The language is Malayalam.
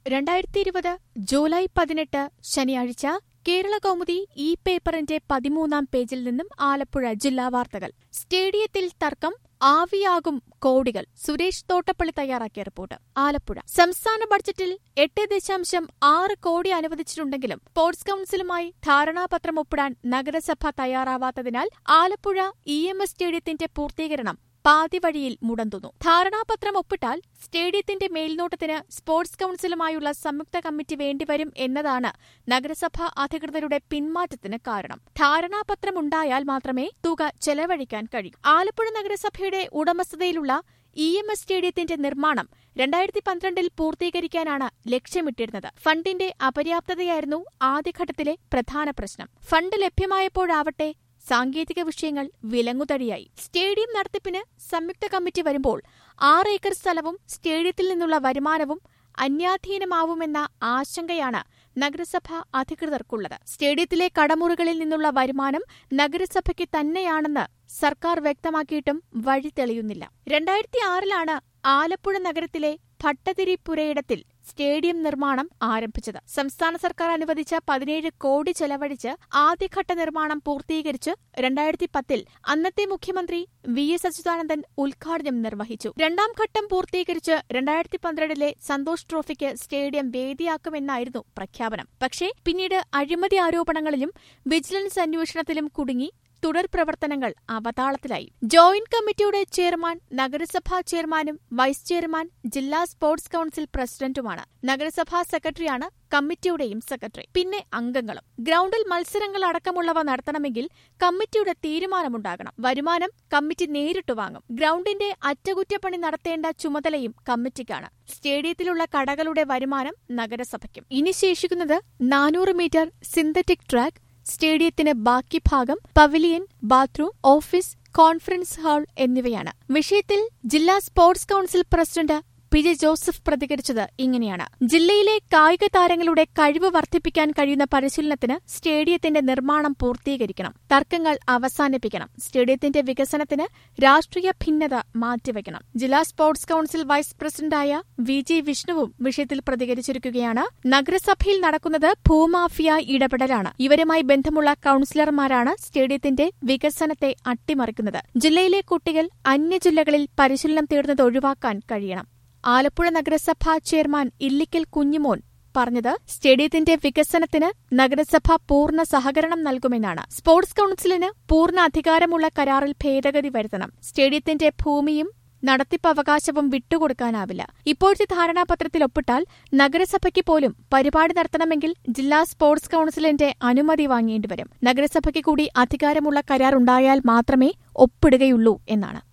രണ്ടായിരത്തി ഇരുപത് ജൂലൈ പതിനെട്ട് ശനിയാഴ്ച കേരള കൗമുദി ഈ പേപ്പറിന്റെ പതിമൂന്നാം പേജിൽ നിന്നും ആലപ്പുഴ ജില്ലാ വാർത്തകൾ സ്റ്റേഡിയത്തിൽ തർക്കം ആവിയാകും കോടികൾ സുരേഷ് തോട്ടപ്പള്ളി തയ്യാറാക്കിയ റിപ്പോർട്ട് ആലപ്പുഴ സംസ്ഥാന ബഡ്ജറ്റിൽ എട്ട് ദശാംശം ആറ് കോടി അനുവദിച്ചിട്ടുണ്ടെങ്കിലും സ്പോർട്സ് കൌൺസിലുമായി ധാരണാപത്രം ഒപ്പിടാൻ നഗരസഭ തയ്യാറാവാത്തതിനാൽ ആലപ്പുഴ ഇ എം എസ് സ്റ്റേഡിയത്തിന്റെ പൂർത്തീകരണം പാതിവഴിയിൽ മുടന്തുന്നു ധാരണാപത്രം ഒപ്പിട്ടാൽ സ്റ്റേഡിയത്തിന്റെ മേൽനോട്ടത്തിന് സ്പോർട്സ് കൌൺസിലുമായുള്ള സംയുക്ത കമ്മിറ്റി വേണ്ടിവരും എന്നതാണ് നഗരസഭാ അധികൃതരുടെ പിന്മാറ്റത്തിന് കാരണം ധാരണാപത്രമുണ്ടായാൽ മാത്രമേ തുക ചെലവഴിക്കാൻ കഴിയൂ ആലപ്പുഴ നഗരസഭയുടെ ഉടമസ്ഥതയിലുള്ള ഇ എം എസ് സ്റ്റേഡിയത്തിന്റെ നിർമ്മാണം രണ്ടായിരത്തി പന്ത്രണ്ടിൽ പൂർത്തീകരിക്കാനാണ് ലക്ഷ്യമിട്ടിരുന്നത് ഫണ്ടിന്റെ അപര്യാപ്തതയായിരുന്നു ആദ്യഘട്ടത്തിലെ പ്രധാന പ്രശ്നം ഫണ്ട് ലഭ്യമായപ്പോഴാവട്ടെ സാങ്കേതിക വിഷയങ്ങൾ വിലങ്ങുതടിയായി സ്റ്റേഡിയം നടത്തിപ്പിന് സംയുക്ത കമ്മിറ്റി വരുമ്പോൾ ആറ് ഏക്കർ സ്ഥലവും സ്റ്റേഡിയത്തിൽ നിന്നുള്ള വരുമാനവും അന്യാധീനമാവുമെന്ന ആശങ്കയാണ് നഗരസഭ അധികൃതർക്കുള്ളത് സ്റ്റേഡിയത്തിലെ കടമുറികളിൽ നിന്നുള്ള വരുമാനം നഗരസഭയ്ക്ക് തന്നെയാണെന്ന് സർക്കാർ വ്യക്തമാക്കിയിട്ടും വഴി തെളിയുന്നില്ല രണ്ടായിരത്തി ആറിലാണ് ആലപ്പുഴ നഗരത്തിലെ ഭട്ടതിരിപ്പുരയിടത്തിൽ സ്റ്റേഡിയം നിർമ്മാണം ആരംഭിച്ചത് സംസ്ഥാന സർക്കാർ അനുവദിച്ച പതിനേഴ് കോടി ചെലവഴിച്ച് ആദ്യഘട്ട നിർമ്മാണം പൂർത്തീകരിച്ച് രണ്ടായിരത്തി പത്തിൽ അന്നത്തെ മുഖ്യമന്ത്രി വി എസ് അച്യുതാനന്ദൻ ഉദ്ഘാടനം നിർവഹിച്ചു രണ്ടാം ഘട്ടം പൂർത്തീകരിച്ച് രണ്ടായിരത്തി പന്ത്രണ്ടിലെ സന്തോഷ് ട്രോഫിക്ക് സ്റ്റേഡിയം വേദിയാക്കുമെന്നായിരുന്നു പ്രഖ്യാപനം പക്ഷേ പിന്നീട് അഴിമതി ആരോപണങ്ങളിലും വിജിലൻസ് അന്വേഷണത്തിലും കുടുങ്ങി തുടർ പ്രവർത്തനങ്ങൾ അവതാളത്തിലായി ജോയിന്റ് കമ്മിറ്റിയുടെ ചെയർമാൻ നഗരസഭാ ചെയർമാനും വൈസ് ചെയർമാൻ ജില്ലാ സ്പോർട്സ് കൌൺസിൽ പ്രസിഡന്റുമാണ് നഗരസഭാ സെക്രട്ടറിയാണ് കമ്മിറ്റിയുടെയും സെക്രട്ടറി പിന്നെ അംഗങ്ങളും ഗ്രൌണ്ടിൽ മത്സരങ്ങൾ അടക്കമുള്ളവ നടത്തണമെങ്കിൽ കമ്മിറ്റിയുടെ തീരുമാനമുണ്ടാകണം വരുമാനം കമ്മിറ്റി നേരിട്ട് വാങ്ങും ഗ്രൌണ്ടിന്റെ അറ്റകുറ്റപ്പണി നടത്തേണ്ട ചുമതലയും കമ്മിറ്റിക്കാണ് സ്റ്റേഡിയത്തിലുള്ള കടകളുടെ വരുമാനം നഗരസഭയ്ക്കും ഇനി ശേഷിക്കുന്നത് നാനൂറ് മീറ്റർ സിന്തറ്റിക് ട്രാക്ക് സ്റ്റേഡിയത്തിന് ബാക്കി ഭാഗം pavilion bathroom office conference hall എന്നിവയാണ് വിഷയത്തിൽ ജില്ലാ sports council president P J Joseph പ്രതികരിച്ചത് ഇങ്ങനെയാണ് ജില്ലയിലെ കായിക താരങ്ങളുടെ കഴിവ് വർദ്ധിപ്പിക്കാൻ കഴിയുന്ന പരിശീലനത്തിന് സ്റ്റേഡിയത്തിന്റെ നിർമ്മാണം പൂർത്തീകരിക്കണം തർക്കങ്ങൾ അവസാനിപ്പിക്കണം സ്റ്റേഡിയത്തിന്റെ വികസനത്തിന് രാഷ്ട്രീയ ഭിന്നത മാറ്റിവെക്കണം ജില്ലാ സ്പോർട്സ് കൌൺസിൽ വൈസ് പ്രസിഡന്റായ വി ജി വിഷ്ണുവും വിഷയത്തിൽ പ്രതികരിച്ചിരിക്കുകയാണ് നഗരസഭയിൽ നടക്കുന്നത് ഭൂമാഫിയ ഇടപെടലാണ് ഇവരുമായി ബന്ധമുള്ള കൌൺസിലർമാരാണ് സ്റ്റേഡിയത്തിന്റെ വികസനത്തെ അട്ടിമറിക്കുന്നത് ജില്ലയിലെ കുട്ടികൾ അന്യജില്ലകളിൽ പരിശീലനം തേടുന്നത് ഒഴിവാക്കാൻ കഴിയണം ആലപ്പുഴ നഗരസഭാ ചെയർമാൻ ഇല്ലിക്കൽ കുഞ്ഞിമോൻ പറഞ്ഞത് സ്റ്റേഡിയത്തിന്റെ വികസനത്തിന് നഗരസഭ പൂർണ്ണ സഹകരണം നൽകുമെന്നാണ് സ്പോർട്സ് കൌൺസിലിന് പൂർണ്ണ അധികാരമുള്ള കരാറിൽ ഭേദഗതി വരുത്തണം സ്റ്റേഡിയത്തിന്റെ ഭൂമിയും നടത്തിപ്പ് അവകാശവും വിട്ടുകൊടുക്കാനാവില്ല ഇപ്പോഴത്തെ ധാരണാപത്രത്തിൽ ഒപ്പിട്ടാൽ നഗരസഭയ്ക്ക് പോലും പരിപാടി നടത്തണമെങ്കിൽ ജില്ലാ സ്പോർട്സ് കൌൺസിലിന്റെ അനുമതി വാങ്ങേണ്ടിവരും നഗരസഭയ്ക്ക് കൂടി അധികാരമുള്ള കരാർ ഉണ്ടായാൽ മാത്രമേ ഒപ്പിടുകയുള്ളൂ എന്നാണ്